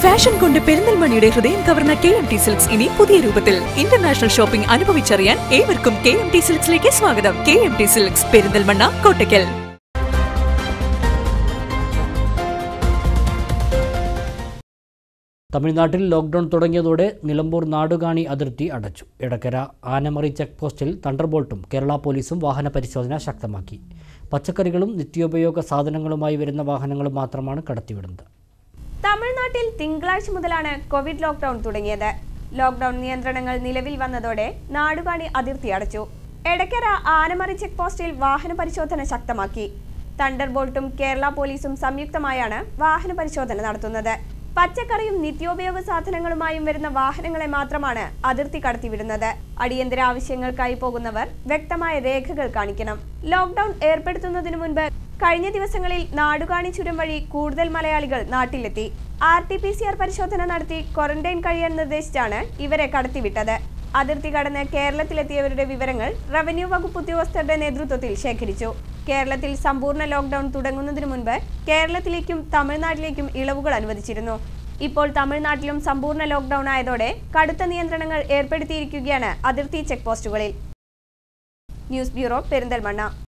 fashion കൊണ്ട് പെരിന്തൽമണിയുടെ ഹൃദയം കവർന്ന കെ എം ടി സിൽക്സ് ഇനി പുതിയ രൂപത്തിൽ ഇന്റർനാഷണൽ ഷോപ്പിംഗ് അനുഭവിച്ചറിയാൻ ഏവർക്കും കെ എം ടി സിൽക്സിലേക്ക് സ്വാഗതം K M T Silks Perinthalmanna Kottakkal തമിഴ്നാട്ടിൽ ലോക്ക്ഡൌൺ തുടങ്ങിയതോടെ നിലമ്പൂർ നാടുകാണി അതിർത്തി അടച്ചു എടക്കര ആനമറി ചെക്ക് പോസ്റ്റിൽ തണ്ടർബോൾട്ടും കേരള പോലീസും വാഹന പരിശോധന ശക്തമാക്കി പച്ചക്കറികളും നിത്യോപയോഗ സാധനങ്ങളുമായി വരുന്ന വാഹനങ്ങളും മാത്രമാണ് കടത്തിവിടുന്നത് തമിഴ്നാട്ടിൽ തിങ്കളാഴ്ച മുതലാണ് കോവിഡ് ലോക്ക്ഡൌൺ തുടങ്ങിയത് ലോക്ക്ഡൌൺ നിയന്ത്രണങ്ങൾ നിലവിൽ വന്നതോടെ നാടുകാണി അതിർത്തി അടച്ചു എടക്കര ആനമറി ചെക്ക് പോസ്റ്റിൽ വാഹന പരിശോധന ശക്തമാക്കി തണ്ടർബോൾട്ടും കേരള പോലീസും സംയുക്തമായാണ് വാഹന പരിശോധന നടത്തുന്നത് പച്ചക്കറിയും നിത്യോപയോഗ സാധനങ്ങളുമായും വരുന്ന വാഹനങ്ങളെ മാത്രമാണ് അതിർത്തി കടത്തിവിടുന്നത് അടിയന്തര ആവശ്യങ്ങൾക്കായി പോകുന്നവർ വ്യക്തമായ രേഖകൾ കാണിക്കണം ലോക്ക്ഡൌൺ ഏർപ്പെടുത്തുന്നതിനു മുൻപ് കഴിഞ്ഞ ദിവസങ്ങളിൽ നാടുകാണി ചുരം വഴി കൂടുതൽ മലയാളികൾ നാട്ടിലെത്തി R T P C R പരിശോധന നടത്തി ക്വാറന്റൈൻ കഴിയാൻ നിർദ്ദേശിച്ചാണ് ഇവരെ കടത്തിവിട്ടത് അതിർത്തി കടന്ന് കേരളത്തിലെത്തിയവരുടെ വിവരങ്ങൾ റവന്യൂ വകുപ്പ് ഉദ്യോഗസ്ഥരുടെ നേതൃത്വത്തിൽ ശേഖരിച്ചു കേരളത്തിൽ സമ്പൂർണ്ണ ലോക്ക്ഡൌൺ തുടങ്ങുന്നതിന് മുൻപ് കേരളത്തിലേക്കും തമിഴ്നാട്ടിലേക്കും ഇളവുകൾ അനുവദിച്ചിരുന്നു ഇപ്പോൾ തമിഴ്നാട്ടിലും സമ്പൂർണ്ണ ലോക്ക്ഡൌൺ ആയതോടെ കടുത്ത നിയന്ത്രണങ്ങൾ ഏർപ്പെടുത്തിയിരിക്കുകയാണ് അതിർത്തി ചെക്ക് പോസ്റ്റുകളിൽ ന്യൂസ് ബ്യൂറോ പെരിന്തൽമണ്ണ